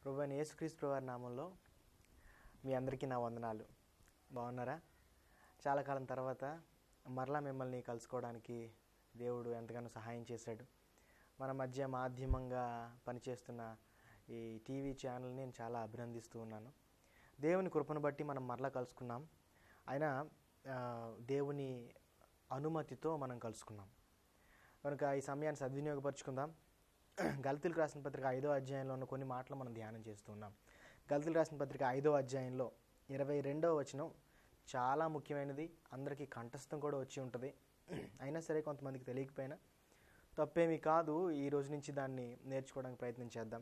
ప్రభు అయిన యేసుక్రీస్తు వారి నామంలో మీ అందరికీ నా వందనాలు బాగున్నారా చాలా కాలం తర్వాత మరలా మిమ్మల్ని కలుసుకోవడానికి దేవుడు ఎంతగానో సహాయం చేశాడు మన మధ్య మాధ్యమంగా పనిచేస్తున్న ఈ టీవీ ఛానల్ని నేను చాలా అభినందిస్తూ ఉన్నాను దేవుని కృపను బట్టి మనం మరలా కలుసుకున్నాం అయినా ఆ, దేవుని అనుమతితో మనం కలుసుకున్నాం కనుక ఈ సమయాన్ని సద్వినియోగపరుచుకుందాం గల్తీలకు రాసిన పత్రిక ఐదో అధ్యాయంలో ఉన్న కొన్ని మాటలు మనం ధ్యానం చేస్తున్నాం గల్తీలు రాసిన పత్రిక ఐదో అధ్యాయంలో ఇరవై రెండవ వచనం చాలా ముఖ్యమైనది అందరికీ కంఠస్థం కూడా వచ్చి ఉంటుంది అయినా సరే కొంతమందికి తెలియకపోయినా తప్పేమీ కాదు ఈ రోజు నుంచి దాన్ని నేర్చుకోవడానికి ప్రయత్నం చేద్దాం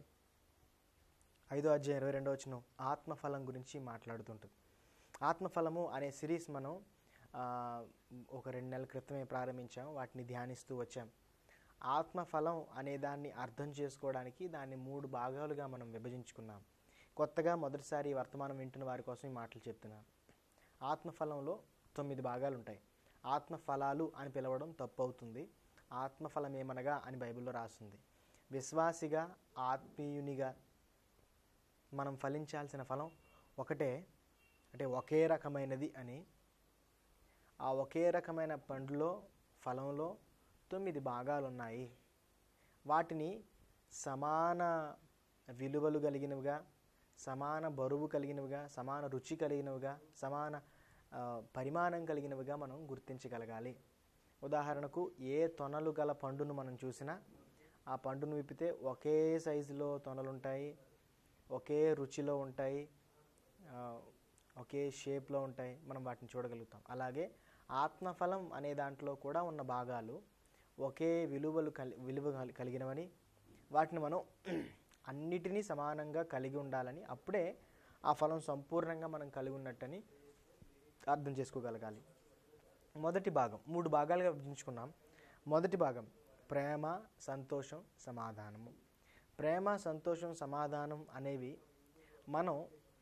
ఐదో అధ్యాయం ఇరవై రెండో వచనం ఆత్మఫలం గురించి మాట్లాడుతుంటుంది ఆత్మఫలము అనే సిరీస్ మనం ఆ, ఒక రెండు నెలల క్రితమే ప్రారంభించాం వాటిని ధ్యానిస్తూ వచ్చాం ఆత్మఫలం అనే దాన్ని అర్థం చేసుకోవడానికి దాన్ని మూడు భాగాలుగా మనం విభజించుకున్నాం కొత్తగా మొదటిసారి ఈ వర్తమానం వింటున్న వారి కోసం ఈ మాటలు చెప్తున్నాను ఆత్మఫలంలో తొమ్మిది భాగాలు ఉంటాయి ఆత్మఫలాలు అని పిలవడం తప్పు అవుతుంది ఆత్మఫలం ఏమనగా అని బైబిల్లో రాస్తుంది విశ్వాసిగా ఆత్మీయునిగా మనం ఫలించాల్సిన ఫలం ఒకటే అంటే ఒకే రకమైనది అని ఆ ఒకే రకమైన పండులో ఫలంలో తొమ్మిది భాగాలు ఉన్నాయి వాటిని సమాన విలువలు కలిగినవిగా సమాన బరువు కలిగినవిగా సమాన రుచి కలిగినవిగా సమాన ఆ, పరిమాణం కలిగినవిగా మనం గుర్తించగలగాలి ఉదాహరణకు ఏ తొనలు గల పండును మనం చూసినా ఆ పండును విప్పితే ఒకే సైజులో తొనలు ఉంటాయి ఒకే రుచిలో ఉంటాయి ఆ, ఒకే షేప్లో ఉంటాయి మనం వాటిని చూడగలుగుతాం అలాగే ఆత్మఫలం అనే దాంట్లో కూడా ఉన్న భాగాలు ఒకే విలువలు కలి విలువ కలి- కలిగినవని వాటిని మనం అన్నిటినీ సమానంగా కలిగి ఉండాలని అప్పుడే ఆ ఫలం సంపూర్ణంగా మనం కలిగి ఉన్నట్టని అర్థం చేసుకోగలగాలి మొదటి భాగం మూడు భాగాలుగా విభజించుకున్నాం మొదటి భాగం ప్రేమ సంతోషం సమాధానము ప్రేమ సంతోషం సమాధానం అనేవి మనం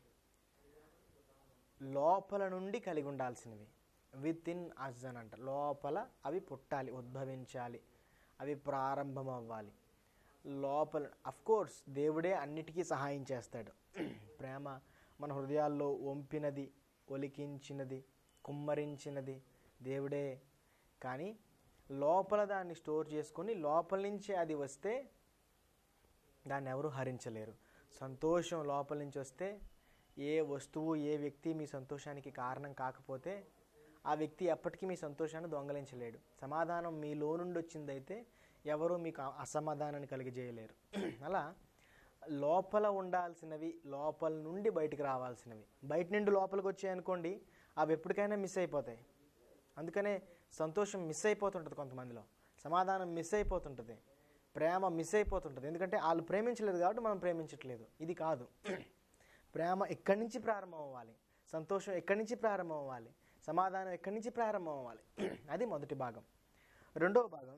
లోపల నుండి కలిగి ఉండాల్సినవి విత్ ఇన్ అజ్ అని అంట లోపల అవి పుట్టాలి ఉద్భవించాలి అవి ప్రారంభం అవ్వాలి లోపల కోర్స్ దేవుడే అన్నిటికీ సహాయం చేస్తాడు ప్రేమ మన హృదయాల్లో వంపినది ఒలికించినది కుమ్మరించినది దేవుడే కానీ లోపల దాన్ని స్టోర్ చేసుకొని లోపల నుంచి అది వస్తే దాన్ని ఎవరు హరించలేరు సంతోషం లోపల నుంచి వస్తే ఏ వస్తువు ఏ వ్యక్తి మీ సంతోషానికి కారణం కాకపోతే ఆ వ్యక్తి ఎప్పటికీ మీ సంతోషాన్ని దొంగలించలేడు సమాధానం మీలో నుండి వచ్చిందైతే ఎవరు మీకు అ- అసమాధానాన్ని కలిగజేయలేరు అలా లోపల ఉండాల్సినవి లోపల నుండి బయటికి రావాల్సినవి బయట నుండి లోపలికి వచ్చాయి అనుకోండి అవి ఎప్పటికైనా మిస్ అయిపోతాయి అందుకనే సంతోషం మిస్ అయిపోతుంటుంది కొంతమందిలో సమాధానం మిస్ అయిపోతుంటుంది ప్రేమ మిస్ అయిపోతుంటుంది ఎందుకంటే వాళ్ళు ప్రేమించలేదు కాబట్టి మనం ప్రేమించట్లేదు ఇది కాదు ప్రేమ ఎక్కడి నుంచి ప్రారంభం అవ్వాలి సంతోషం ఎక్కడి నుంచి ప్రారంభం అవ్వాలి సమాధానం ఎక్కడి నుంచి ప్రారంభం అవ్వాలి అది మొదటి భాగం రెండవ భాగం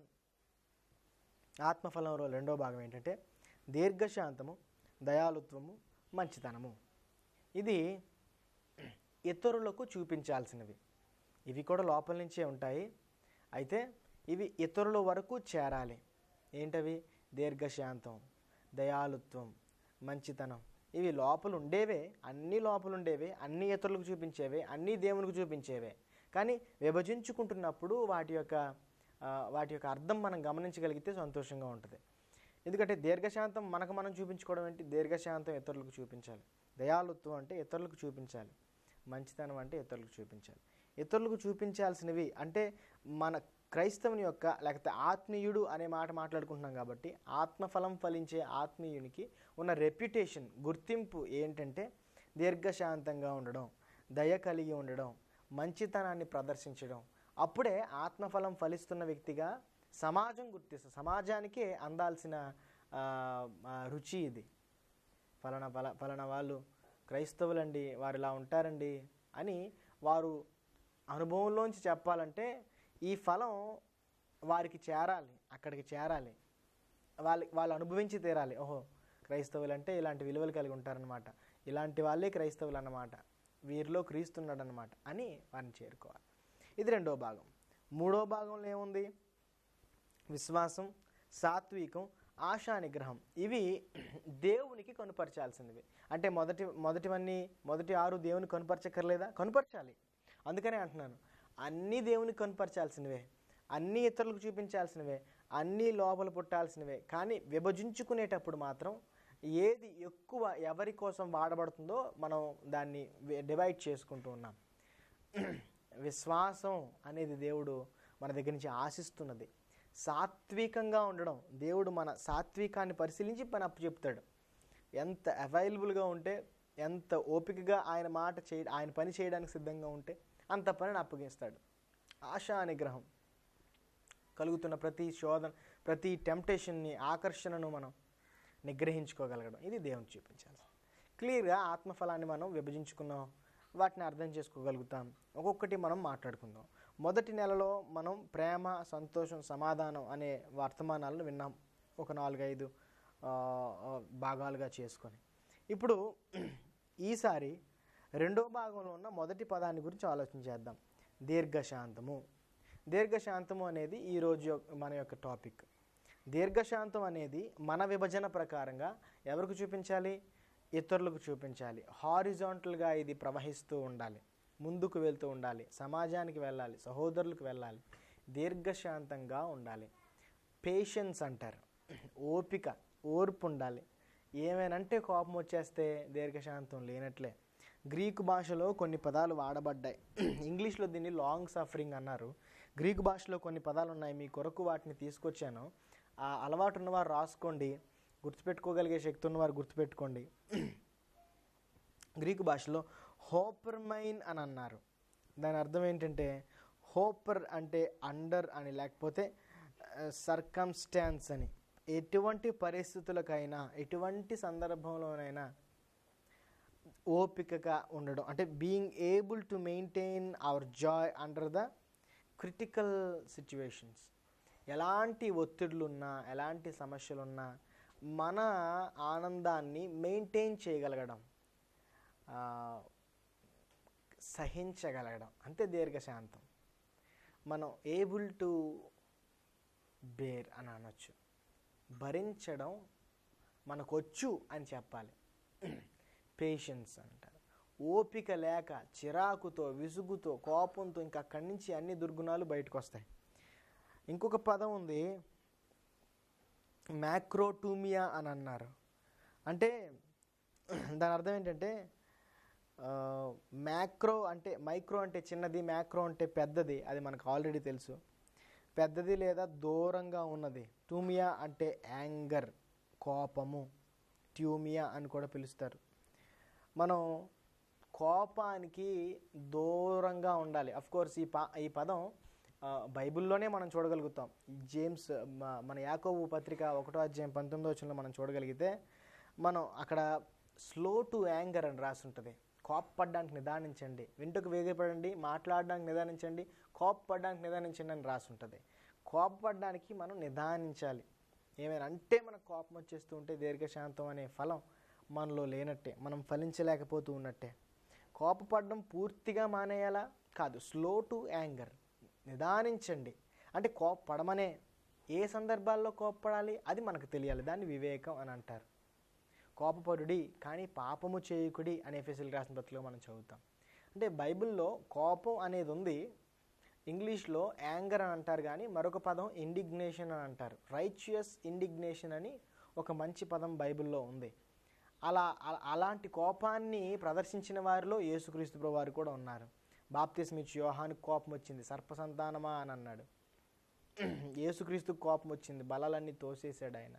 ఆత్మఫలంలో రెండవ భాగం ఏంటంటే దీర్ఘశాంతము దయాలుత్వము మంచితనము ఇది ఇతరులకు చూపించాల్సినవి ఇవి కూడా లోపల నుంచే ఉంటాయి అయితే ఇవి ఇతరుల వరకు చేరాలి ఏంటవి దీర్ఘశాంతం దయాలుత్వం మంచితనం ఇవి లోపల ఉండేవే అన్ని లోపల ఉండేవే అన్ని ఇతరులకు చూపించేవే అన్ని దేవునికి చూపించేవే కానీ విభజించుకుంటున్నప్పుడు వాటి యొక్క ఆ, వాటి యొక్క అర్థం మనం గమనించగలిగితే సంతోషంగా ఉంటుంది ఎందుకంటే దీర్ఘశాంతం మనకు మనం చూపించుకోవడం ఏంటి దీర్ఘశాంతం ఇతరులకు చూపించాలి దయాలుత్వం అంటే ఇతరులకు చూపించాలి మంచితనం అంటే ఇతరులకు చూపించాలి ఇతరులకు చూపించాల్సినవి అంటే మన క్రైస్తవుని యొక్క లేకపోతే ఆత్మీయుడు అనే మాట మాట్లాడుకుంటున్నాం కాబట్టి ఆత్మఫలం ఫలించే ఆత్మీయునికి ఉన్న రెప్యుటేషన్ గుర్తింపు ఏంటంటే దీర్ఘశాంతంగా ఉండడం దయ కలిగి ఉండడం మంచితనాన్ని ప్రదర్శించడం అప్పుడే ఆత్మఫలం ఫలిస్తున్న వ్యక్తిగా సమాజం గుర్తిస్తుంది సమాజానికే అందాల్సిన ఆ, ఆ, రుచి ఇది ఫలానా ఫల ఫలానా వాళ్ళు క్రైస్తవులండి వారు ఇలా ఉంటారండి అని వారు అనుభవంలోంచి చెప్పాలంటే ఈ ఫలం వారికి చేరాలి అక్కడికి చేరాలి వాళ్ళ వాళ్ళు అనుభవించి తీరాలి ఓహో క్రైస్తవులు అంటే ఇలాంటి విలువలు కలిగి ఉంటారనమాట ఇలాంటి వాళ్ళే క్రైస్తవులు అన్నమాట వీరిలో క్రీస్తున్నాడు అనమాట అని వారిని చేరుకోవాలి ఇది రెండో భాగం మూడో భాగంలో ఏముంది విశ్వాసం సాత్వికం ఆశా నిగ్రహం ఇవి దేవునికి కనుపరచాల్సినవి అంటే మొదటి మొదటివన్నీ మొదటి ఆరు దేవుని కనుపరచక్కర్లేదా కనుపరచాలి అందుకనే అంటున్నాను అన్నీ దేవుని కనుపరచాల్సినవే అన్నీ ఇతరులకు చూపించాల్సినవే అన్నీ లోపల పుట్టాల్సినవే కానీ విభజించుకునేటప్పుడు మాత్రం ఏది ఎక్కువ ఎవరి కోసం వాడబడుతుందో మనం దాన్ని డివైడ్ చేసుకుంటూ ఉన్నాం విశ్వాసం అనేది దేవుడు మన దగ్గర నుంచి ఆశిస్తున్నది సాత్వికంగా ఉండడం దేవుడు మన సాత్వికాన్ని పరిశీలించి పని అప్పు చెప్తాడు ఎంత అవైలబుల్గా ఉంటే ఎంత ఓపికగా ఆయన మాట చేయ ఆయన పని చేయడానికి సిద్ధంగా ఉంటే అంత పనిని అప్పగిస్తాడు ఆశా నిగ్రహం కలుగుతున్న ప్రతి శోధన ప్రతి టెంప్టేషన్ని ఆకర్షణను మనం నిగ్రహించుకోగలగడం ఇది దేవుని చూపించాలి క్లియర్గా ఆత్మఫలాన్ని మనం విభజించుకున్నాం వాటిని అర్థం చేసుకోగలుగుతాం ఒక్కొక్కటి మనం మాట్లాడుకుందాం మొదటి నెలలో మనం ప్రేమ సంతోషం సమాధానం అనే వర్తమానాలను విన్నాం ఒక నాలుగైదు ఆ, ఆ, భాగాలుగా చేసుకొని ఇప్పుడు ఈసారి రెండో భాగంలో ఉన్న మొదటి పదాన్ని గురించి ఆలోచన చేద్దాం దీర్ఘశాంతము దీర్ఘశాంతము అనేది ఈరోజు యొక్క- మన యొక్క టాపిక్ దీర్ఘశాంతం అనేది మన విభజన ప్రకారంగా ఎవరికి చూపించాలి ఇతరులకు చూపించాలి హారిజాంటల్గా ఇది ప్రవహిస్తూ ఉండాలి ముందుకు వెళ్తూ ఉండాలి సమాజానికి వెళ్ళాలి సహోదరులకు వెళ్ళాలి దీర్ఘశాంతంగా ఉండాలి పేషెన్స్ అంటారు ఓపిక ఓర్పు ఉండాలి ఏమైనంటే కోపం వచ్చేస్తే దీర్ఘశాంతం లేనట్లే గ్రీకు భాషలో కొన్ని పదాలు వాడబడ్డాయి ఇంగ్లీష్లో దీన్ని లాంగ్ సఫరింగ్ అన్నారు గ్రీకు భాషలో కొన్ని పదాలు ఉన్నాయి మీ కొరకు వాటిని తీసుకొచ్చాను ఆ అలవాటు ఉన్నవారు రాసుకోండి గుర్తుపెట్టుకోగలిగే శక్తి ఉన్నవారు గుర్తుపెట్టుకోండి గ్రీకు భాషలో హోపర్మైన్ అని అన్నారు దాని అర్థం ఏంటంటే హోపర్ అంటే అండర్ అని లేకపోతే సర్కమ్స్టాన్స్ అని ఎటువంటి పరిస్థితులకైనా ఎటువంటి సందర్భంలోనైనా ఓపికగా ఉండడం అంటే being able to maintain our joy under the critical situations ఎలాంటి ఒత్తిడులున్నా ఎలాంటి సమస్యలున్నా మన ఆనందాన్ని మెయింటైన్ చేయగలగడం ఆ, సహించగలగడం అంతే దీర్ఘశాంతం మనం ఏబుల్ టు బేర్ అని అనొచ్చు భరించడం మనకొచ్చు అని చెప్పాలి పేషెన్స్ అంటారు ఓపిక లేక చిరాకుతో విసుగుతో కోపంతో ఇంకా అక్కడి నుంచి అన్ని దుర్గుణాలు బయటకు వస్తాయి ఇంకొక పదం ఉంది మ్యాక్రోటూమియా అని అన్నారు అంటే దాని అర్థం ఏంటంటే మ్యాక్రో అంటే మైక్రో అంటే చిన్నది మ్యాక్రో అంటే పెద్దది అది మనకు ఆల్రెడీ తెలుసు పెద్దది లేదా దూరంగా ఉన్నది టూమియా అంటే యాంగర్ కోపము ట్యూమియా అని కూడా పిలుస్తారు మనం కోపానికి దూరంగా ఉండాలి అఫ్ కోర్స్ ఈ పా ఈ పదం ఆ, బైబిల్లోనే మనం చూడగలుగుతాం జేమ్స్ మ- మన యాకోబు పత్రిక ఒకటో అధ్యాయం పంతొమ్మిదో వచనంలో మనం చూడగలిగితే మనం అక్కడ స్లో టు యాంగర్ అని రాసి ఉంటుంది కోప్పడ్డానికి నిదానించండి వింటుకు వేగపడండి మాట్లాడడానికి నిదానించండి కోప్పడ్డానికి నిదానించండి అని రాసి ఉంటుంది కోపపడడానికి మనం నిదానించాలి ఏమైనా అంటే మనకు కోపం వచ్చేస్తూ ఉంటే దీర్ఘశాంతం అనే ఫలం మనలో లేనట్టే మనం ఫలించలేకపోతూ ఉన్నట్టే కోపపడడం పూర్తిగా మానేయాలా కాదు స్లో టు యాంగర్ నిదానించండి అంటే కోపపడమనే ఏ సందర్భాల్లో కోపపడాలి అది మనకు తెలియాలి దాన్ని వివేకం అని అంటారు కోపపడుడి కానీ పాపము చేయకుడి అనే ఫెసిల్ రాసిన పత్రికలో మనం చదువుతాం అంటే బైబిల్లో కోపం అనేది ఉంది ఇంగ్లీష్లో యాంగర్ అని అంటారు కానీ మరొక పదం ఇండిగ్నేషన్ అని అంటారు రైచియస్ ఇండిగ్నేషన్ అని ఒక మంచి పదం బైబిల్లో ఉంది అలా అలా- అలాంటి కోపాన్ని ప్రదర్శించిన వారిలో యేసుక్రీస్తు ప్రభు వారు కూడా ఉన్నారు బాప్తిస్మిచ్ యోహానికి కోపం వచ్చింది సర్పసంతానమా అని అన్నాడు యేసుక్రీస్తుకు కోపం వచ్చింది బలాలన్నీ తోసేశాడు ఆయన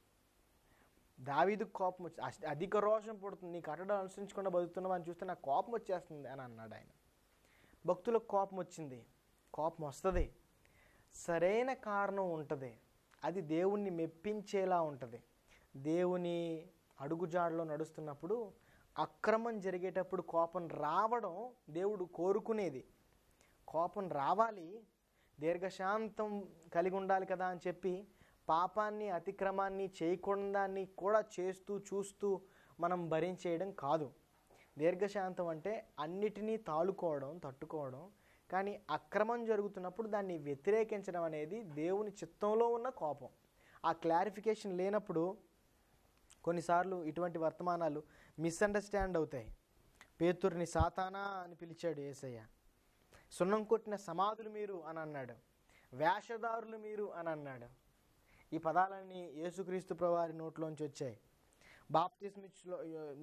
దావీదుకు కోపం వచ్చి అస్- అధిక రోషం పుడుతుంది నీ కట్టడం అనుసరించకుండా బతుకుతున్నావు అని చూస్తే నాకు కోపం వచ్చేస్తుంది అని అన్నాడు ఆయన భక్తులకు కోపం వచ్చింది కోపం వస్తుంది సరైన కారణం ఉంటుంది అది దేవుణ్ణి మెప్పించేలా ఉంటుంది దేవుని అడుగుజాడలో నడుస్తున్నప్పుడు అక్రమం జరిగేటప్పుడు కోపం రావడం దేవుడు కోరుకునేది కోపం రావాలి దీర్ఘశాంతం కలిగి ఉండాలి కదా అని చెప్పి పాపాన్ని అతిక్రమాన్ని చేయకుండాన్ని కూడా చేస్తూ చూస్తూ మనం భరించేయడం కాదు దీర్ఘశాంతం అంటే అన్నిటినీ తాళుకోవడం తట్టుకోవడం కానీ అక్రమం జరుగుతున్నప్పుడు దాన్ని వ్యతిరేకించడం అనేది దేవుని చిత్తంలో ఉన్న కోపం ఆ క్లారిఫికేషన్ లేనప్పుడు కొన్నిసార్లు ఇటువంటి వర్తమానాలు మిస్అండర్స్టాండ్ అవుతాయి పేతుర్ని సాతానా అని పిలిచాడు ఏసయ్య సున్నం కొట్టిన సమాధులు మీరు అని అన్నాడు వేషధారులు మీరు అని అన్నాడు ఈ పదాలన్నీ యేసుక్రీస్తు ప్రవారి నోట్లోంచి వచ్చాయి బాప్తిస్మిచ్లో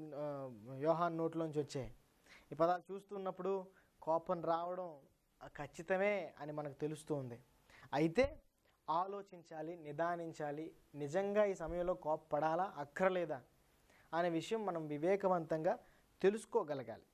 యోహాన్ నోట్లోంచి వచ్చాయి ఈ పదాలు చూస్తున్నప్పుడు కోపం రావడం ఖచ్చితమే అని మనకు తెలుస్తుంది అయితే ఆలోచించాలి నిదానించాలి నిజంగా ఈ సమయంలో కోప్పడాలా అక్కర్లేదా అనే విషయం మనం వివేకవంతంగా తెలుసుకోగలగాలి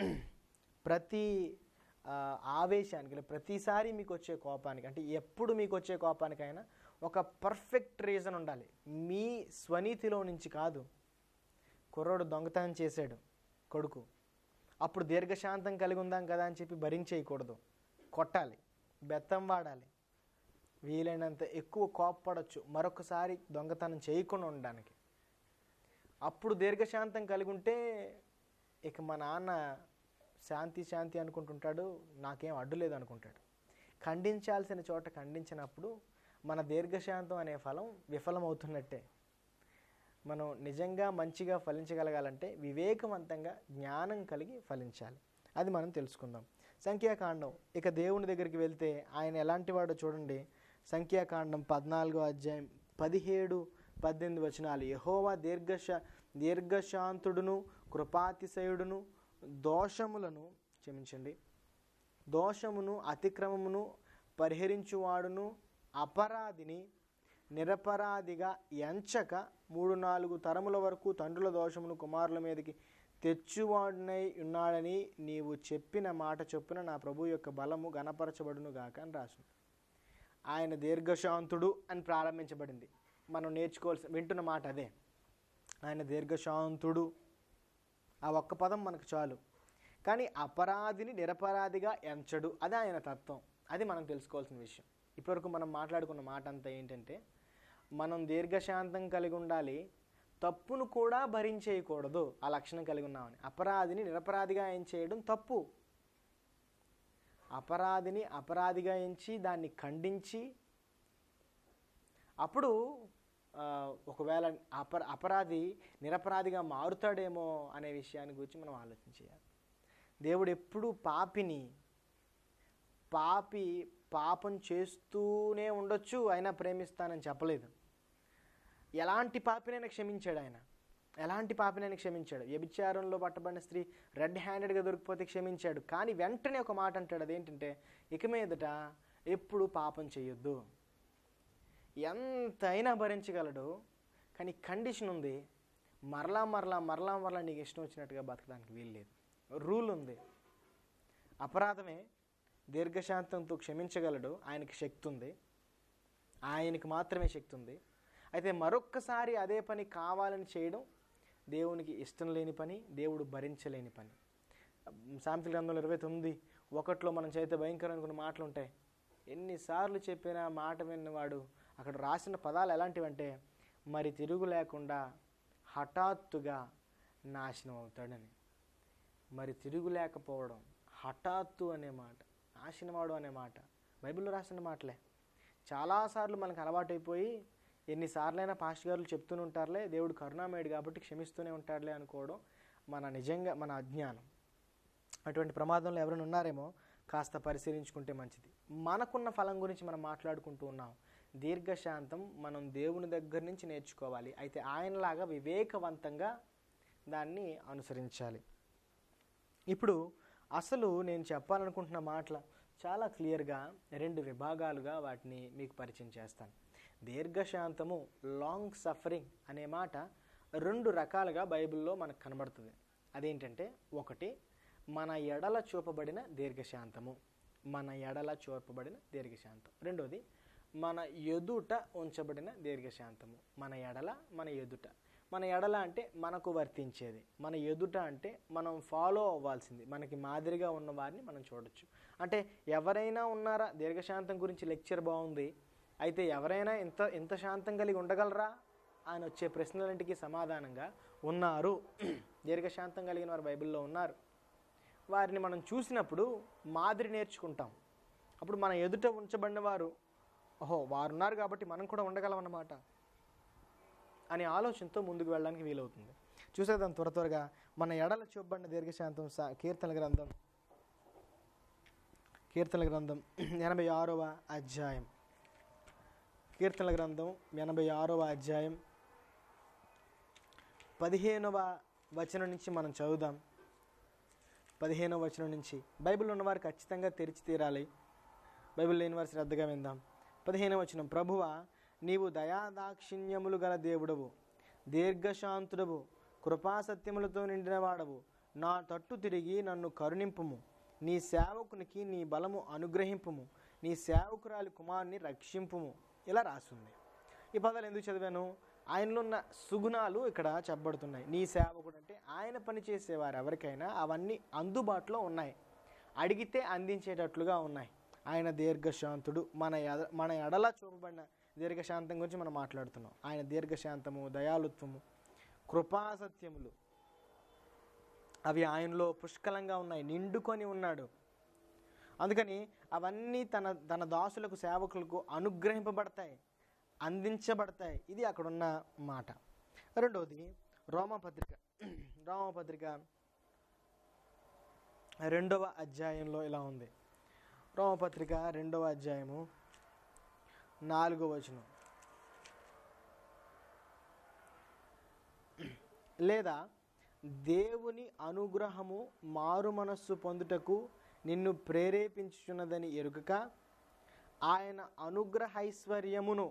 ప్రతి ఆ, ఆవేశానికి లేదా ప్రతిసారి మీకు వచ్చే కోపానికి అంటే ఎప్పుడు మీకు వచ్చే కోపానికైనా ఒక పర్ఫెక్ట్ రీజన్ ఉండాలి మీ స్వనీతిలో నుంచి కాదు కుర్రోడు దొంగతనం చేశాడు కొడుకు అప్పుడు దీర్ఘశాంతం కలిగి ఉందాం కదా అని చెప్పి భరించేయకూడదు కొట్టాలి బెత్తం వాడాలి వీలైనంత ఎక్కువ కోప్పడచ్చు మరొకసారి దొంగతనం చేయకుండా ఉండడానికి అప్పుడు దీర్ఘశాంతం కలిగి ఉంటే ఇక మా నాన్న శాంతి శాంతి అనుకుంటుంటాడు నాకేం అడ్డు లేదు అనుకుంటాడు ఖండించాల్సిన చోట ఖండించినప్పుడు మన దీర్ఘశాంతం అనే ఫలం విఫలమవుతున్నట్టే మనం నిజంగా మంచిగా ఫలించగలగాలంటే వివేకవంతంగా జ్ఞానం కలిగి ఫలించాలి అది మనం తెలుసుకుందాం సంఖ్యాకాండం ఇక దేవుని దగ్గరికి వెళ్తే ఆయన ఎలాంటి వాడో చూడండి సంఖ్యాకాండం పద్నాలుగో అధ్యాయం పదిహేడు పద్దెనిమిది వచనాలు యహోవా దీర్ఘశ దీర్ఘశాంతుడును కృపాతిశయుడును దోషములను క్షమించండి దోషమును అతిక్రమమును పరిహరించువాడును అపరాధిని నిరపరాధిగా ఎంచక మూడు నాలుగు తరముల వరకు తండ్రుల దోషమును కుమారుల మీదకి తెచ్చువాడునై ఉన్నాడని నీవు చెప్పిన మాట చొప్పున నా ప్రభు యొక్క బలము గణపరచబడును గాక అని రాసింది ఆయన దీర్ఘశాంతుడు అని ప్రారంభించబడింది మనం నేర్చుకోవాల్సిన వింటున్న మాట అదే ఆయన దీర్ఘశాంతుడు ఆ ఒక్క పదం మనకు చాలు కానీ అపరాధిని నిరపరాధిగా ఎంచడు అది ఆయన తత్వం అది మనం తెలుసుకోవాల్సిన విషయం ఇప్పటివరకు మనం మాట్లాడుకున్న మాట అంతా ఏంటంటే మనం దీర్ఘశాంతం కలిగి ఉండాలి తప్పును కూడా భరించేయకూడదు ఆ లక్షణం కలిగి ఉన్నామని అపరాధిని నిరపరాధిగా ఏం చేయడం తప్పు అపరాధిని అపరాధిగా ఎంచి దాన్ని ఖండించి అప్పుడు ఆ, ఒకవేళ అపర అపరాధి నిరపరాధిగా మారుతాడేమో అనే విషయాన్ని గురించి మనం ఆలోచించేయాలి దేవుడు ఎప్పుడూ పాపిని పాపి పాపం చేస్తూనే ఉండొచ్చు అయినా ప్రేమిస్తానని చెప్పలేదు ఎలాంటి పాపినైనా క్షమించాడు ఆయన ఎలాంటి పాపినైనా క్షమించాడు వ్యభిచారంలో పట్టబడిన స్త్రీ రెడ్ హ్యాండెడ్గా దొరికిపోతే క్షమించాడు కానీ వెంటనే ఒక మాట అంటాడు అదేంటంటే ఇక మీదట ఎప్పుడు పాపం చేయొద్దు ఎంతైనా భరించగలడు కానీ కండిషన్ ఉంది మరలా మరలా మరలా మరలా నీకు ఇష్టం వచ్చినట్టుగా బతకడానికి వీలు లేదు రూల్ ఉంది అపరాధమే దీర్ఘశాంతంతో క్షమించగలడు ఆయనకి శక్తి ఉంది ఆయనకి మాత్రమే శక్తి ఉంది అయితే మరొక్కసారి అదే పని కావాలని చేయడం దేవునికి ఇష్టం లేని పని దేవుడు భరించలేని పని సామెతల గ్రంథంలో ఇరవై తొమ్మిది ఒకటిలో మనం చేస్తే భయంకరం అనుకున్న మాటలు ఉంటాయి ఎన్నిసార్లు చెప్పినా మాట విన్నవాడు అక్కడ రాసిన పదాలు ఎలాంటివంటే మరి తిరుగు లేకుండా హఠాత్తుగా నాశనం అవుతాడని మరి తిరుగు లేకపోవడం హఠాత్తు అనే మాట నాశనమాడు అనే మాట బైబిల్లో రాసిన మాటలే చాలాసార్లు మనకు అలవాటైపోయి ఎన్నిసార్లైనా పాస్ట్ గారులు చెప్తూనే ఉంటారులే దేవుడు కరుణామయుడు కాబట్టి క్షమిస్తూనే ఉంటాడులే అనుకోవడం మన నిజంగా మన అజ్ఞానం అటువంటి ప్రమాదంలో ఎవరైనా ఉన్నారేమో కాస్త పరిశీలించుకుంటే మంచిది మనకున్న ఫలం గురించి మనం మాట్లాడుకుంటూ ఉన్నాం దీర్ఘశాంతం మనం దేవుని దగ్గర నుంచి నేర్చుకోవాలి అయితే ఆయనలాగా వివేకవంతంగా దాన్ని అనుసరించాలి ఇప్పుడు అసలు నేను చెప్పాలనుకుంటున్న మాటల చాలా క్లియర్గా రెండు విభాగాలుగా వాటిని మీకు పరిచయం చేస్తాను దీర్ఘశాంతము లాంగ్ సఫరింగ్ అనే మాట రెండు రకాలుగా బైబిల్లో మనకు కనబడుతుంది అదేంటంటే ఒకటి మన ఎడల చూపబడిన దీర్ఘశాంతము మన ఎడల చూపబడిన దీర్ఘశాంతం రెండోది మన ఎదుట ఉంచబడిన దీర్ఘశాంతము మన ఎడల మన ఎదుట మన ఎడల అంటే మనకు వర్తించేది మన ఎదుట అంటే మనం ఫాలో అవ్వాల్సింది మనకి మాదిరిగా ఉన్న వారిని మనం చూడొచ్చు అంటే ఎవరైనా ఉన్నారా దీర్ఘశాంతం గురించి లెక్చర్ బాగుంది అయితే ఎవరైనా ఇంత ఇంత శాంతం కలిగి ఉండగలరా అని వచ్చే ప్రశ్నలన్నింటికి సమాధానంగా ఉన్నారు దీర్ఘశాంతం కలిగిన వారు బైబిల్లో ఉన్నారు వారిని మనం చూసినప్పుడు మాదిరి నేర్చుకుంటాం అప్పుడు మన ఎదుట ఉంచబడిన వారు ఓహో వారు ఉన్నారు కాబట్టి మనం కూడా ఉండగలం అన్నమాట అనే ఆలోచనతో ముందుకు వెళ్ళడానికి వీలవుతుంది చూసేద్దాం త్వర త్వరగా మన ఎడల చూపబడిన దీర్ఘశాంతం సా కీర్తన గ్రంథం కీర్తన గ్రంథం ఎనభై ఆరవ అధ్యాయం కీర్తన గ్రంథం ఎనభై ఆరవ అధ్యాయం పదిహేనవ వచనం నుంచి మనం చదువుదాం పదిహేనవ వచనం నుంచి బైబిల్ ఉన్నవారు ఖచ్చితంగా తెరిచి తీరాలి బైబిల్ లేని వారు శ్రద్ధగా విందాం పదిహేనవ వచనం ప్రభువ నీవు దయాదాక్షిణ్యములు గల దేవుడవు దీర్ఘశాంతుడవు కృపాసత్యములతో నిండిన వాడవు నా తట్టు తిరిగి నన్ను కరుణింపుము నీ సేవకునికి నీ బలము అనుగ్రహింపుము నీ సేవకురాలి కుమారుని రక్షింపుము ఇలా రాస్తుంది ఈ పదాలు ఎందుకు చదివాను ఆయనలో ఉన్న సుగుణాలు ఇక్కడ చెప్పబడుతున్నాయి నీ సేవకుడు అంటే ఆయన పని చేసేవారు ఎవరికైనా అవన్నీ అందుబాటులో ఉన్నాయి అడిగితే అందించేటట్లుగా ఉన్నాయి ఆయన దీర్ఘశాంతుడు మన ఎడ మన ఎడల చూపబడిన దీర్ఘశాంతం గురించి మనం మాట్లాడుతున్నాం ఆయన దీర్ఘశాంతము దయాలుత్వము కృపాసత్యములు అవి ఆయనలో పుష్కలంగా ఉన్నాయి నిండుకొని ఉన్నాడు అందుకని అవన్నీ తన తన దాసులకు సేవకులకు అనుగ్రహింపబడతాయి అందించబడతాయి ఇది అక్కడున్న మాట రెండవది రోమపత్రిక రోమపత్రిక రెండవ అధ్యాయంలో ఇలా ఉంది రోమపత్రిక రెండవ అధ్యాయము నాలుగవ వచనం లేదా దేవుని అనుగ్రహము మారు మనస్సు పొందుటకు నిన్ను ప్రేరేపించుచున్నదని ఎరుగక ఆయన అనుగ్రహైశ్వర్యమును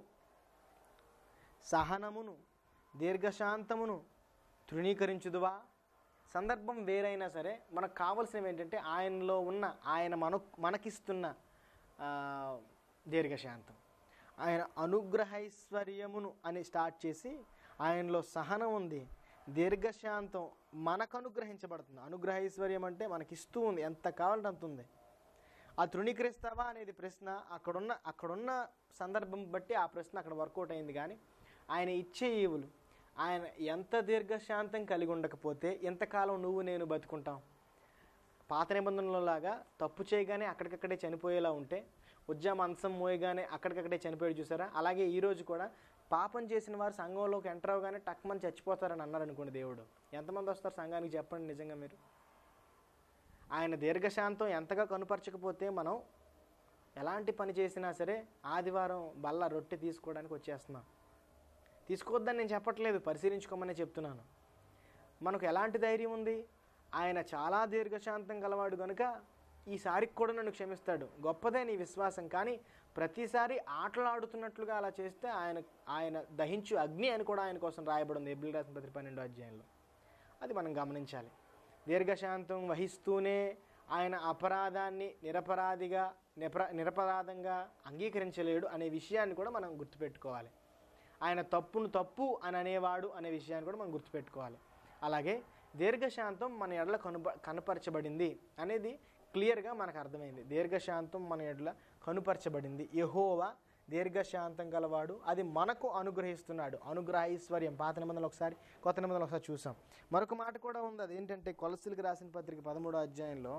సహనమును దీర్ఘశాంతమును తృణీకరించుదువా సందర్భం వేరైనా సరే మనకు కావాల్సినవి ఏంటంటే ఆయనలో ఉన్న ఆయన మన మనకిస్తున్న ఆ, దీర్ఘశాంతం ఆయన అనుగ్రహైశ్వర్యమును అని స్టార్ట్ చేసి ఆయనలో సహనం ఉంది దీర్ఘశాంతం మనకు అనుగ్రహించబడుతుంది అనుగ్రహైశ్వర్యం అంటే మనకిస్తూ ఉంది ఎంత కావాలంటే అంత ఉంది ఆ తృణీకరిస్తావా అనేది ప్రశ్న అక్కడున్న అక్కడున్న సందర్భం బట్టి ఆ ప్రశ్న అక్కడ వర్కౌట్ అయింది కానీ ఆయన ఇచ్చే ఈవులు ఆయన ఎంత దీర్ఘశాంతం కలిగి ఉండకపోతే ఎంతకాలం నువ్వు నేను బతుకుంటాం పాత నిబంధనలో లాగా తప్పు చేయగానే అక్కడికక్కడే చనిపోయేలా ఉంటే ఉద్యమ అంశం మోయగానే అక్కడికక్కడే చనిపోయాడు చూసారా అలాగే ఈ రోజు కూడా పాపం చేసిన వారు సంఘంలోకి ఎంటర్ అవగానే టక్మని చచ్చిపోతారని అన్నారు అనుకోండి దేవుడు ఎంతమంది వస్తారు సంఘానికి చెప్పండి నిజంగా మీరు ఆయన దీర్ఘశాంతం ఎంతగా కనుపరచకపోతే మనం ఎలాంటి పని చేసినా సరే ఆదివారం బల్ల రొట్టె తీసుకోవడానికి వచ్చేస్తున్నాం తీసుకోవద్దని నేను చెప్పట్లేదు పరిశీలించుకోమని చెప్తున్నాను మనకు ఎలాంటి ధైర్యం ఉంది ఆయన చాలా దీర్ఘశాంతం గలవాడు కనుక ఈసారికి కూడా నన్ను క్షమిస్తాడు గొప్పదే నీ విశ్వాసం కానీ ప్రతిసారి ఆటలాడుతున్నట్లుగా అలా చేస్తే ఆయన ఆయన దహించు అగ్ని అని కూడా ఆయన కోసం రాయబడి ఉంది ఎబ్రిల్ రాసిన పత్రిక పన్నెండో అధ్యాయంలో అది మనం గమనించాలి దీర్ఘశాంతం వహిస్తూనే ఆయన అపరాధాన్ని నిరపరాధిగా నిపర నిరపరాధంగా అంగీకరించలేడు అనే విషయాన్ని కూడా మనం గుర్తుపెట్టుకోవాలి ఆయన తప్పును తప్పు అని అనేవాడు అనే విషయాన్ని కూడా మనం గుర్తుపెట్టుకోవాలి అలాగే దీర్ఘశాంతం మన ఎడల కనుప కనపరచబడింది అనేది క్లియర్గా మనకు అర్థమైంది దీర్ఘశాంతం మన ఎడల కనుపరచబడింది యహోవా దీర్ఘశాంతం గలవాడు అది మనకు అనుగ్రహిస్తున్నాడు అనుగ్రహ ఐశ్వర్యం పాత నిబంధనలు ఒకసారి కొత్త నిబంధనలు ఒకసారి చూసాం మరొక మాట కూడా ఉంది అది ఏంటంటే కొలసిలికి రాసిన పత్రిక పదమూడో అధ్యాయంలో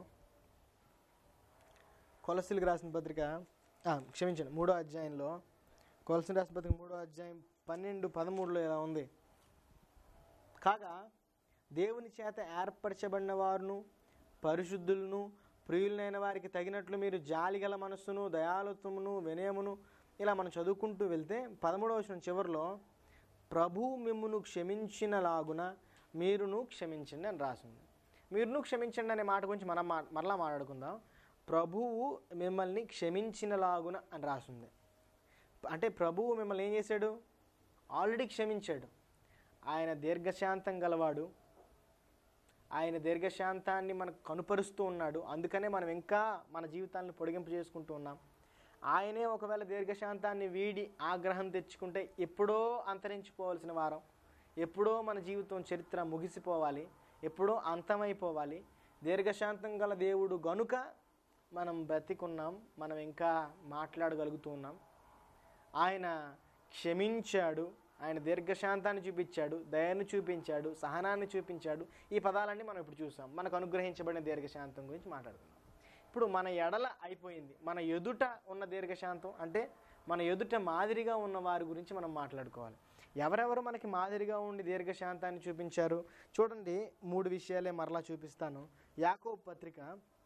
కొలసిలికి రాసిన పత్రిక ఆ, క్షమించండి మూడో అధ్యాయంలో కొలసిన రాసిన పత్రిక మూడో అధ్యాయం పన్నెండు పదమూడులో ఇలా ఉంది కాగా దేవుని చేత ఏర్పరచబడిన వారును పరిశుద్ధులను ప్రియులైన వారికి తగినట్లు మీరు జాలిగల మనస్సును దయాలుత్వమును వినయమును ఇలా మనం చదువుకుంటూ వెళ్తే పదమూడవ వచనం చివరిలో ప్రభు మిమ్మును క్షమించినలాగున మీరును క్షమించండి అని రాసింది మీరును క్షమించండి అనే మాట గురించి మనం మా మరలా మాట్లాడుకుందాం ప్రభువు మిమ్మల్ని క్షమించినలాగున అని రాసింది అంటే ప్రభువు మిమ్మల్ని ఏం చేశాడు ఆల్రెడీ క్షమించాడు ఆయన దీర్ఘశాంతం గలవాడు ఆయన దీర్ఘశాంతాన్ని మనకు కనుపరుస్తూ ఉన్నాడు అందుకనే మనం ఇంకా మన జీవితాలను పొడిగింపు చేసుకుంటూ ఉన్నాం ఆయనే ఒకవేళ దీర్ఘశాంతాన్ని వీడి ఆగ్రహం తెచ్చుకుంటే ఎప్పుడో అంతరించిపోవాల్సిన వారం ఎప్పుడో మన జీవితం చరిత్ర ముగిసిపోవాలి ఎప్పుడో అంతమైపోవాలి దీర్ఘశాంతం గల దేవుడు గనుక మనం బ్రతికున్నాం మనం ఇంకా మాట్లాడగలుగుతూ ఉన్నాం ఆయన క్షమించాడు ఆయన దీర్ఘశాంతాన్ని చూపించాడు దయను చూపించాడు సహనాన్ని చూపించాడు ఈ పదాలన్నీ మనం ఇప్పుడు చూసాం మనకు అనుగ్రహించబడిన దీర్ఘశాంతం గురించి మాట్లాడుకున్నాం ఇప్పుడు మన ఎడల అయిపోయింది మన ఎదుట ఉన్న దీర్ఘశాంతం అంటే మన ఎదుట మాదిరిగా ఉన్న వారి గురించి మనం మాట్లాడుకోవాలి ఎవరెవరు మనకి మాదిరిగా ఉండి దీర్ఘశాంతాన్ని చూపించారు చూడండి మూడు విషయాలే మరలా చూపిస్తాను యాకోబ్ పత్రిక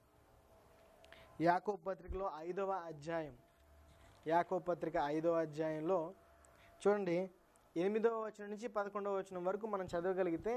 యాకోబ్ పత్రికలో ఐదవ అధ్యాయం యాకోబ్ పత్రిక ఐదవ అధ్యాయంలో చూడండి ఎనిమిదవ వచనం నుంచి పదకొండవ వచనం వరకు మనం చదవగలిగితే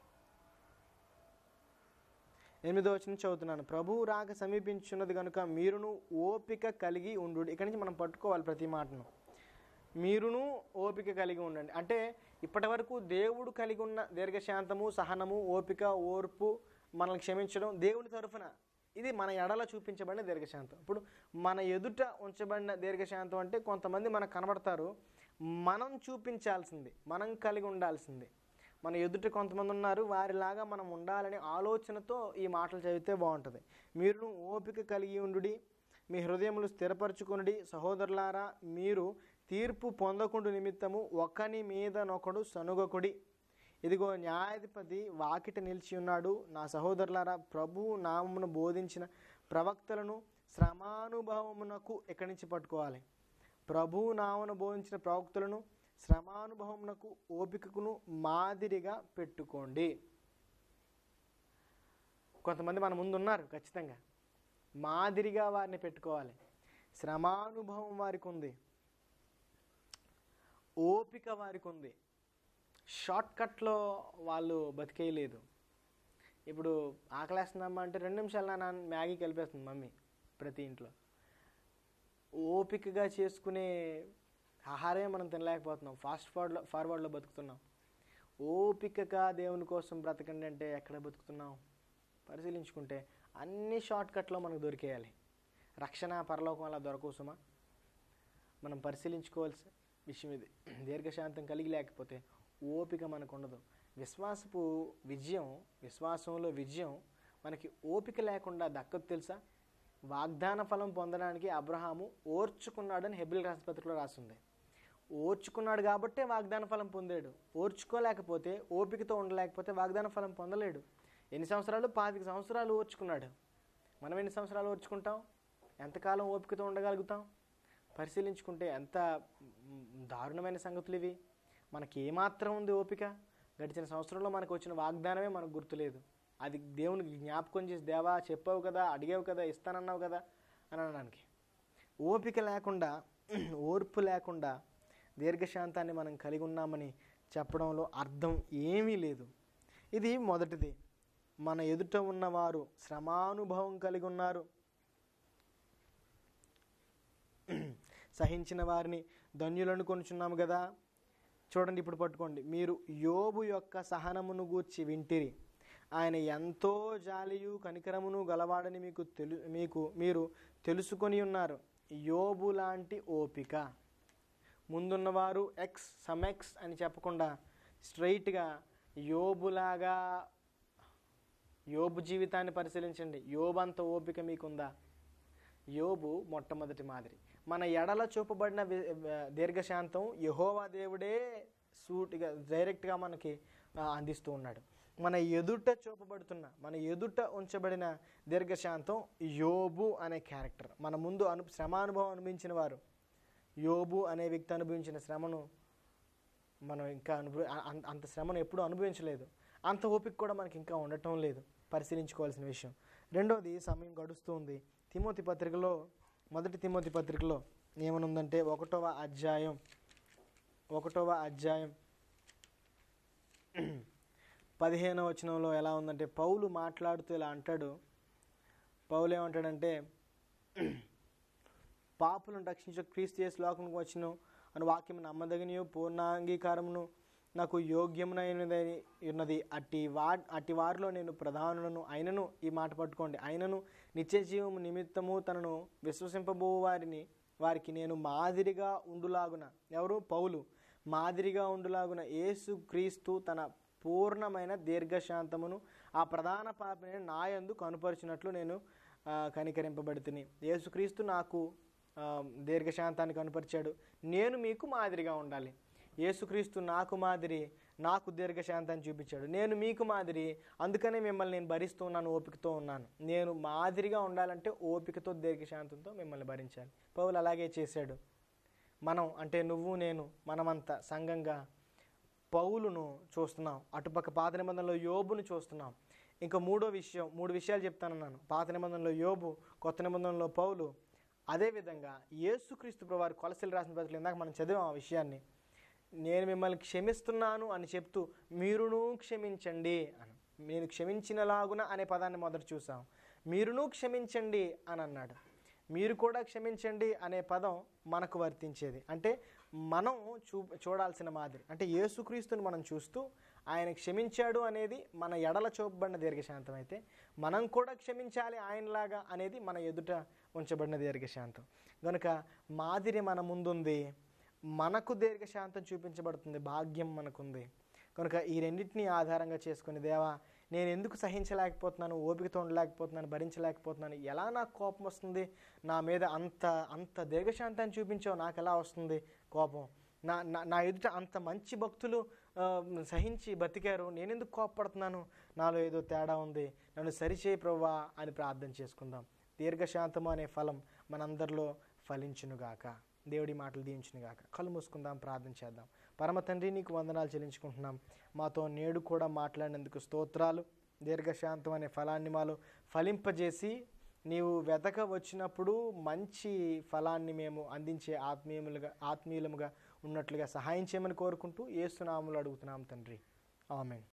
ఎనిమిదవ వచనం చదువుతున్నాను ప్రభువు రాక సమీపించున్నది కనుక మీరును ఓపిక కలిగి ఉండు ఇక్కడి నుంచి మనం పట్టుకోవాలి ప్రతి మాటను మీరును ఓపిక కలిగి ఉండండి అంటే ఇప్పటి వరకు దేవుడు కలిగి ఉన్న దీర్ఘశాంతము సహనము ఓపిక ఓర్పు మనల్ని క్షమించడం దేవుని తరఫున ఇది మన ఎడల చూపించబడిన దీర్ఘశాంతం ఇప్పుడు మన ఎదుట ఉంచబడిన దీర్ఘశాంతం అంటే కొంతమంది మనకు కనబడతారు మనం చూపించాల్సింది మనం కలిగి ఉండాల్సింది మన ఎదుట కొంతమంది ఉన్నారు వారిలాగా మనం ఉండాలనే ఆలోచనతో ఈ మాటలు చదివితే బాగుంటుంది మీరు ఓపిక కలిగి ఉండుడి మీ హృదయములు స్థిరపరచుకునుడి సహోదరులారా మీరు తీర్పు పొందకుండు నిమిత్తము ఒకని మీదనొకడు సనుగకుడి ఇదిగో న్యాయాధిపతి వాకిట నిలిచి ఉన్నాడు నా సహోదరులారా ప్రభువు నామమును బోధించిన ప్రవక్తలను శ్రమానుభవమునకు ఎక్కడి నుంచి పట్టుకోవాలి ప్రభువు నామను బోధించిన ప్రవక్తలను శ్రమానుభవమునకు ఓపికకును మాదిరిగా పెట్టుకోండి కొంతమంది మన ముందు ఉన్నారు ఖచ్చితంగా మాదిరిగా వారిని పెట్టుకోవాలి శ్రమానుభవం వారికి ఉంది ఓపిక వారికి ఉంది షార్ట్ కట్లో వాళ్ళు బతికేయలేదు ఇప్పుడు ఆకలేస్తుందమ్మా అంటే రెండు నిమిషాలు నాన్న మ్యాగీ కలిపేస్తుంది మమ్మీ ప్రతి ఇంట్లో ఓపికగా చేసుకునే ఆహారమే మనం తినలేకపోతున్నాం ఫాస్ట్ ఫార్వర్డ్లో ఫార్వర్డ్లో బతుకుతున్నాం ఓపికగా దేవుని కోసం బ్రతకండి అంటే ఎక్కడ బతుకుతున్నాం పరిశీలించుకుంటే అన్ని షార్ట్ కట్లో మనకు దొరికేయాలి రక్షణ పరలోకం అలా దొరకవు సుమా మనం పరిశీలించుకోవాల్సిన విషయం ఇది దీర్ఘశాంతం కలిగి లేకపోతే ఓపిక మనకు ఉండదు విశ్వాసపు విజయం విశ్వాసంలో విజయం మనకి ఓపిక లేకుండా దక్కదు తెలుసా వాగ్దాన ఫలం పొందడానికి అబ్రహాము ఓర్చుకున్నాడని హెబిల్ రాష్ట్రపతిలో రాసింది ఓర్చుకున్నాడు కాబట్టే వాగ్దాన ఫలం పొందాడు ఓర్చుకోలేకపోతే ఓపికతో ఉండలేకపోతే వాగ్దాన ఫలం పొందలేడు ఎన్ని సంవత్సరాలు పాతిక సంవత్సరాలు ఓర్చుకున్నాడు మనం ఎన్ని సంవత్సరాలు ఓర్చుకుంటాం ఎంతకాలం ఓపికతో ఉండగలుగుతాం పరిశీలించుకుంటే ఎంత మ్, దారుణమైన సంగతులు ఇవి మనకి ఏమాత్రం ఉంది ఓపిక గడిచిన సంవత్సరంలో మనకు వచ్చిన వాగ్దానమే మనకు గుర్తులేదు అది దేవునికి జ్ఞాపకం చేసి దేవా చెప్పావు కదా అడిగావు కదా ఇస్తానన్నావు కదా అని అనడానికి ఓపిక లేకుండా ఓర్పు లేకుండా దీర్ఘశాంతాన్ని మనం కలిగి ఉన్నామని చెప్పడంలో అర్థం ఏమీ లేదు ఇది మొదటిది మన ఎదుట ఉన్నవారు శ్రమానుభవం కలిగి ఉన్నారు సహించిన వారిని ధన్యులను కొనుచున్నాము కదా చూడండి ఇప్పుడు పట్టుకోండి మీరు యోబు యొక్క సహనమును గూర్చి వింటిరి ఆయన ఎంతో జాలియు కనికరమును గలవాడని మీకు తెలు మీకు మీరు తెలుసుకొని ఉన్నారు యోబు లాంటి ఓపిక ముందున్నవారు ఎక్స్ సమెక్స్ అని చెప్పకుండా స్ట్రైట్గా యోబులాగా యోబు జీవితాన్ని పరిశీలించండి యోబు అంత ఓపిక మీకుందా యోబు మొట్టమొదటి మాదిరి మన ఎడల చూపబడిన వి- వ- దీర్ఘశాంతం యహోవా దేవుడే సూటిగా డైరెక్ట్గా మనకి ఆ, అందిస్తూ ఉన్నాడు మన ఎదుట చూపబడుతున్న మన ఎదుట ఉంచబడిన దీర్ఘశాంతం యోబు అనే క్యారెక్టర్ మన ముందు అను శ్రమానుభవం అనుభవించిన వారు యోబు అనే వ్యక్తి అనుభవించిన శ్రమను మనం ఇంకా అనుభవ అం- అంత శ్రమను ఎప్పుడూ అనుభవించలేదు అంత ఓపిక కూడా మనకి ఇంకా ఉండటం లేదు పరిశీలించుకోవాల్సిన విషయం రెండవది సమయం గడుస్తూ ఉంది తిమోతి పత్రికలో మొదటి తిమోతి పత్రికలో ఏమనుందంటే ఒకటవ అధ్యాయం ఒకటవ అధ్యాయం పదిహేనవ వచనంలో ఎలా ఉందంటే పౌలు మాట్లాడుతూ ఇలా అంటాడు పౌలు ఏమంటాడంటే పాపులను రక్షించే క్రీస్తు చేసి లోకంకి వచ్చును అని వాక్యం నమ్మదగినయు పూర్ణాంగీకారమును నాకు యోగ్యమునైనదని ఉన్నది అట్టి వా అట్టి వారిలో నేను ప్రధానులను అయినను ఈ మాట పట్టుకోండి అయినను నిత్య జీవము నిమిత్తము తనను విశ్వసింపబో వారిని వారికి నేను మాదిరిగా ఉండులాగున ఎవరు పౌలు మాదిరిగా ఉండులాగున యేసు క్రీస్తు తన పూర్ణమైన దీర్ఘశాంతమును ఆ ప్రధాన పాపిని నాయందు కనుపరిచినట్లు నేను ఆ, కనికరింపబడితిని యేసుక్రీస్తు నాకు ఆ, దీర్ఘశాంతాన్ని కనుపరిచాడు నేను మీకు మాదిరిగా ఉండాలి యేసుక్రీస్తు నాకు మాదిరి నాకు దీర్ఘశాంతాన్ని చూపించాడు నేను మీకు మాదిరి అందుకనే మిమ్మల్ని నేను భరిస్తూ ఉన్నాను ఓపికతో ఉన్నాను నేను మాదిరిగా ఉండాలంటే ఓపికతో దీర్ఘశాంతంతో మిమ్మల్ని భరించాలి పౌలు అలాగే చేశాడు మనం అంటే నువ్వు నేను మనమంతా సంఘంగా పౌలును చూస్తున్నాం అటుపక్క పాత నిబంధనలో యోబును చూస్తున్నాం ఇంకా మూడో విషయం మూడు విషయాలు చెప్తానన్నాను పాత నిబంధనలో యోబు కొత్త నిబంధనలో పౌలు అదేవిధంగా యేసుక్రీస్తు ప్రభువారు కొలసలు రాసిన పత్రికలు ఇందాక మనం చదివాం ఆ విషయాన్ని నేను మిమ్మల్ని క్షమిస్తున్నాను అని చెప్తూ మీరును క్షమించండి అని నేను క్షమించినలాగున అనే పదాన్ని మొదట చూసాం మీరును క్షమించండి అని అన్నాడు మీరు కూడా క్షమించండి అనే పదం మనకు వర్తించేది అంటే మనం చూ చూడాల్సిన మాదిరి అంటే యేసుక్రీస్తుని మనం చూస్తూ ఆయన క్షమించాడు అనేది మన ఎడల చూపబడిన దీర్ఘశాంతం అయితే మనం కూడా క్షమించాలి ఆయనలాగా అనేది మన ఎదుట ఉంచబడిన దీర్ఘశాంతం కనుక మాదిరి మన ముందుంది మనకు దీర్ఘశాంతం చూపించబడుతుంది భాగ్యం మనకుంది కనుక ఈ రెండింటిని ఆధారంగా చేసుకుని దేవా నేను ఎందుకు సహించలేకపోతున్నాను ఓపికతో ఉండలేకపోతున్నాను భరించలేకపోతున్నాను ఎలా నాకు కోపం వస్తుంది నా మీద అంత అంత దీర్ఘశాంతాన్ని చూపించావు నాకు ఎలా వస్తుంది కోపం నా నా నా ఎదుట అంత మంచి భక్తులు ఆ, సహించి బతికారు నేను ఎందుకు కోపపడుతున్నాను నాలో ఏదో తేడా ఉంది నన్ను సరిచేయి ప్రవ్వా అని ప్రార్థన చేసుకుందాం దీర్ఘశాంతము అనే ఫలం మనందరిలో ఫలించునుగాక దేవుడి మాటలు దీవించునుగాక కళ్ళు మూసుకుందాం ప్రార్థన చేద్దాం పరమ తండ్రి నీకు వందనాలు చెల్లించుకుంటున్నాం మాతో నేడు కూడా మాట్లాడినందుకు స్తోత్రాలు దీర్ఘశాంతం అనే ఫలాన్ని మాలో ఫలింపజేసి నీవు వెతక వచ్చినప్పుడు మంచి ఫలాన్ని మేము అందించే ఆత్మీయములుగా ఆత్మీయులముగా ఉన్నట్లుగా సహాయం చేయమని కోరుకుంటూ ఏసునాములు అడుగుతున్నాం తండ్రి ఆమెన్